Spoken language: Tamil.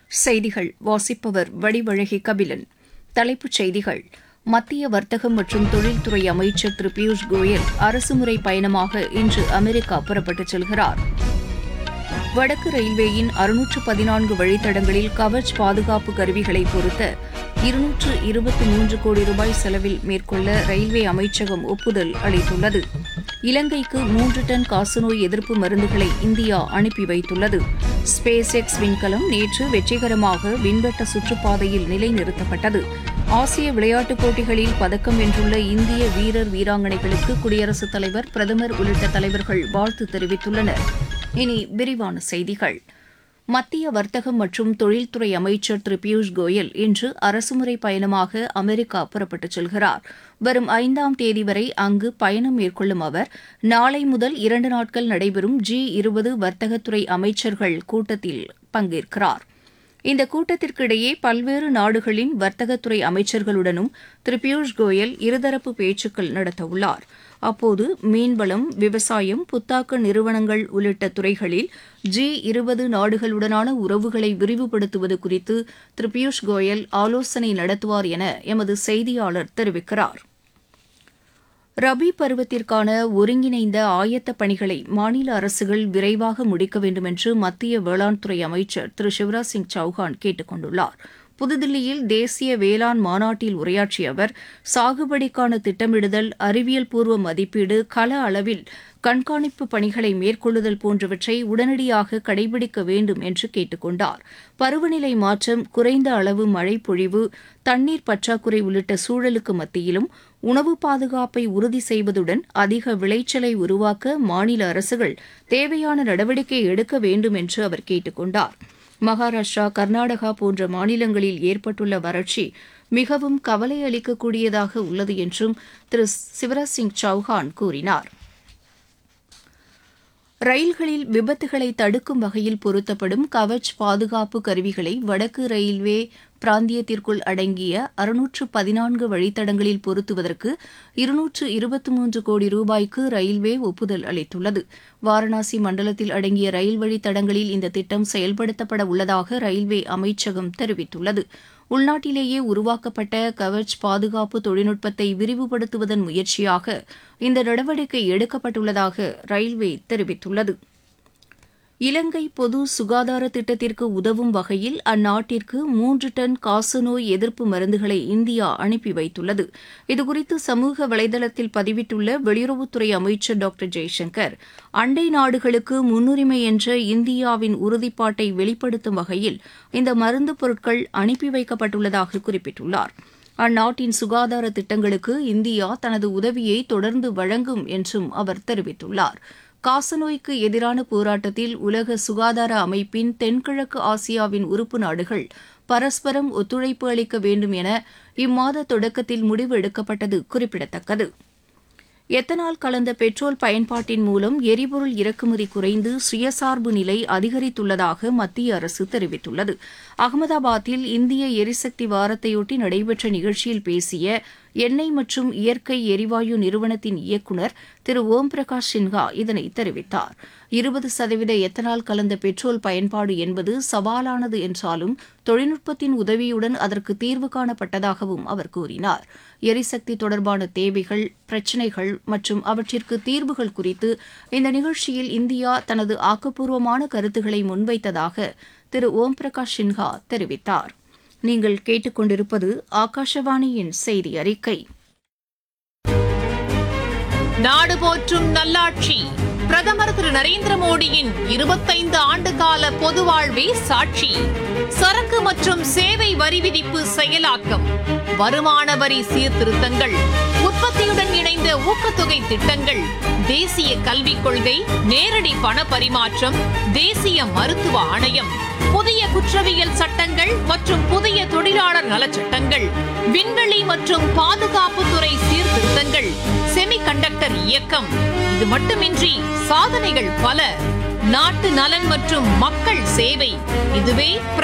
செய்திகள் வாசிப்பவர் வடிவழகி கபிலன் தலைப்புச் செய்திகள் மத்திய வர்த்தகம் மற்றும் தொழில்துறை அமைச்சர் திரு பியூஷ் கோயல் அரசுமுறை பயணமாக இன்று அமெரிக்கா புறப்பட்டுச் செல்கிறார் வடக்கு ரயில்வேயின் அறுநூற்று பதினான்கு வழித்தடங்களில் கவச் பாதுகாப்பு கருவிகளை பொருத்த இருநூற்று இருபத்தி மூன்று கோடி ரூபாய் செலவில் மேற்கொள்ள ரயில்வே அமைச்சகம் ஒப்புதல் அளித்துள்ளது இலங்கைக்கு மூன்று டன் காசநோய் எதிர்ப்பு மருந்துகளை இந்தியா அனுப்பி வைத்துள்ளது ஸ்பேஸ் எக்ஸ் விண்கலம் நேற்று வெற்றிகரமாக விண்வட்ட சுற்றுப்பாதையில் நிலைநிறுத்தப்பட்டது ஆசிய விளையாட்டுப் போட்டிகளில் பதக்கம் வென்றுள்ள இந்திய வீரர் வீராங்கனைகளுக்கு குடியரசுத் தலைவர் பிரதமர் உள்ளிட்ட தலைவர்கள் வாழ்த்து தெரிவித்துள்ளனர் இனி விரிவான செய்திகள் மத்திய வர்த்தகம் மற்றும் தொழில்துறை அமைச்சர் திரு பியூஷ் கோயல் இன்று அரசுமுறை பயணமாக அமெரிக்கா புறப்பட்டுச் செல்கிறார் வரும் ஐந்தாம் தேதி வரை அங்கு பயணம் மேற்கொள்ளும் அவர் நாளை முதல் இரண்டு நாட்கள் நடைபெறும் ஜி இருபது வர்த்தகத்துறை அமைச்சர்கள் கூட்டத்தில் பங்கேற்கிறார் இந்த கூட்டத்திற்கிடையே பல்வேறு நாடுகளின் வர்த்தகத்துறை அமைச்சர்களுடனும் திரு பியூஷ் கோயல் இருதரப்பு பேச்சுக்கள் நடத்தவுள்ளார் அப்போது மீன்வளம் விவசாயம் புத்தாக்க நிறுவனங்கள் உள்ளிட்ட துறைகளில் ஜி இருபது நாடுகளுடனான உறவுகளை விரிவுபடுத்துவது குறித்து திரு பியூஷ் கோயல் ஆலோசனை நடத்துவார் என எமது செய்தியாளர் தெரிவிக்கிறார் ரபி பருவத்திற்கான ஒருங்கிணைந்த ஆயத்த பணிகளை மாநில அரசுகள் விரைவாக முடிக்க வேண்டும் என்று மத்திய வேளாண் துறை அமைச்சர் திரு சிவராஜ் சிங் சௌஹான் கேட்டுக் கொண்டுள்ளார் புதுதில்லியில் தேசிய வேளாண் மாநாட்டில் உரையாற்றிய அவர் சாகுபடிக்கான திட்டமிடுதல் அறிவியல் பூர்வ மதிப்பீடு கள அளவில் கண்காணிப்பு பணிகளை மேற்கொள்ளுதல் போன்றவற்றை உடனடியாக கடைபிடிக்க வேண்டும் என்று கேட்டுக் கொண்டார் பருவநிலை மாற்றம் குறைந்த அளவு மழை பொழிவு தண்ணீர் பற்றாக்குறை உள்ளிட்ட சூழலுக்கு மத்தியிலும் உணவு பாதுகாப்பை உறுதி செய்வதுடன் அதிக விளைச்சலை உருவாக்க மாநில அரசுகள் தேவையான நடவடிக்கை எடுக்க வேண்டும் என்று அவர் கேட்டுக் கொண்டார் மகாராஷ்டிரா கர்நாடகா போன்ற மாநிலங்களில் ஏற்பட்டுள்ள வறட்சி மிகவும் கவலை அளிக்கக்கூடியதாக உள்ளது என்றும் திரு சிவராஜ் சிங் சௌஹான் கூறினார் ரயில்களில் விபத்துகளை தடுக்கும் வகையில் பொருத்தப்படும் கவச் பாதுகாப்பு கருவிகளை வடக்கு ரயில்வே பிராந்தியத்திற்குள் அடங்கிய அறுநூற்று பதினான்கு வழித்தடங்களில் பொருத்துவதற்கு இருநூற்று இருபத்தி மூன்று கோடி ரூபாய்க்கு ரயில்வே ஒப்புதல் அளித்துள்ளது வாரணாசி மண்டலத்தில் அடங்கிய ரயில் வழித்தடங்களில் இந்த திட்டம் செயல்படுத்தப்பட உள்ளதாக ரயில்வே அமைச்சகம் தெரிவித்துள்ளது உள்நாட்டிலேயே உருவாக்கப்பட்ட கவச் பாதுகாப்பு தொழில்நுட்பத்தை விரிவுபடுத்துவதன் முயற்சியாக இந்த நடவடிக்கை எடுக்கப்பட்டுள்ளதாக ரயில்வே தெரிவித்துள்ளது இலங்கை பொது சுகாதார திட்டத்திற்கு உதவும் வகையில் அந்நாட்டிற்கு மூன்று டன் காசநோய் எதிர்ப்பு மருந்துகளை இந்தியா அனுப்பி வைத்துள்ளது இதுகுறித்து சமூக வலைதளத்தில் பதிவிட்டுள்ள வெளியுறவுத்துறை அமைச்சர் டாக்டர் ஜெய்சங்கர் அண்டை நாடுகளுக்கு முன்னுரிமை என்ற இந்தியாவின் உறுதிப்பாட்டை வெளிப்படுத்தும் வகையில் இந்த மருந்து பொருட்கள் அனுப்பி வைக்கப்பட்டுள்ளதாக குறிப்பிட்டுள்ளார் அந்நாட்டின் சுகாதார திட்டங்களுக்கு இந்தியா தனது உதவியை தொடர்ந்து வழங்கும் என்றும் அவர் தெரிவித்துள்ளார் காசநோய்க்கு எதிரான போராட்டத்தில் உலக சுகாதார அமைப்பின் தென்கிழக்கு ஆசியாவின் உறுப்பு நாடுகள் பரஸ்பரம் ஒத்துழைப்பு அளிக்க வேண்டும் என இம்மாத தொடக்கத்தில் முடிவு எடுக்கப்பட்டது குறிப்பிடத்தக்கது எத்தனால் கலந்த பெட்ரோல் பயன்பாட்டின் மூலம் எரிபொருள் இறக்குமதி குறைந்து சுயசார்பு நிலை அதிகரித்துள்ளதாக மத்திய அரசு தெரிவித்துள்ளது அகமதாபாத்தில் இந்திய எரிசக்தி வாரத்தையொட்டி நடைபெற்ற நிகழ்ச்சியில் பேசிய எண்ணெய் மற்றும் இயற்கை எரிவாயு நிறுவனத்தின் இயக்குநர் திரு ஓம் பிரகாஷ் சின்ஹா இதனை தெரிவித்தார் இருபது சதவீத எத்தனால் கலந்த பெட்ரோல் பயன்பாடு என்பது சவாலானது என்றாலும் தொழில்நுட்பத்தின் உதவியுடன் அதற்கு தீர்வு காணப்பட்டதாகவும் அவர் கூறினார் எரிசக்தி தொடர்பான தேவைகள் பிரச்சினைகள் மற்றும் அவற்றிற்கு தீர்வுகள் குறித்து இந்த நிகழ்ச்சியில் இந்தியா தனது ஆக்கப்பூர்வமான கருத்துக்களை முன்வைத்ததாக திரு ஓம் பிரகாஷ் சின்ஹா தெரிவித்தார் நீங்கள் கேட்டுக்கொண்டிருப்பது ஆகாஷவாணியின் செய்தி அறிக்கை நாடு போற்றும் நல்லாட்சி பிரதமர் திரு நரேந்திர மோடியின் இருபத்தைந்து ஆண்டு கால பொது வாழ்வே சாட்சி சரக்கு மற்றும் சேவை வரி விதிப்பு செயலாக்கம் வருமான வரி சீர்திருத்தங்கள் உற்பத்தியுடன் இணைந்த ஊக்கத்தொகை திட்டங்கள் தேசிய கல்விக் கொள்கை நேரடி பண பரிமாற்றம் தேசிய மருத்துவ ஆணையம் புதிய குற்றவியல் சட்டங்கள் மற்றும் புதிய தொழிலாளர் நலச்சட்டங்கள் விண்வெளி மற்றும் பாதுகாப்புத்துறை சீர்திருத்தங்கள் செமிகண்டக்டர் இயக்கம் இது மட்டுமின்றி சாதனைகள் பல நாட்டு நலன் மற்றும் மக்கள் சேவை இதுவே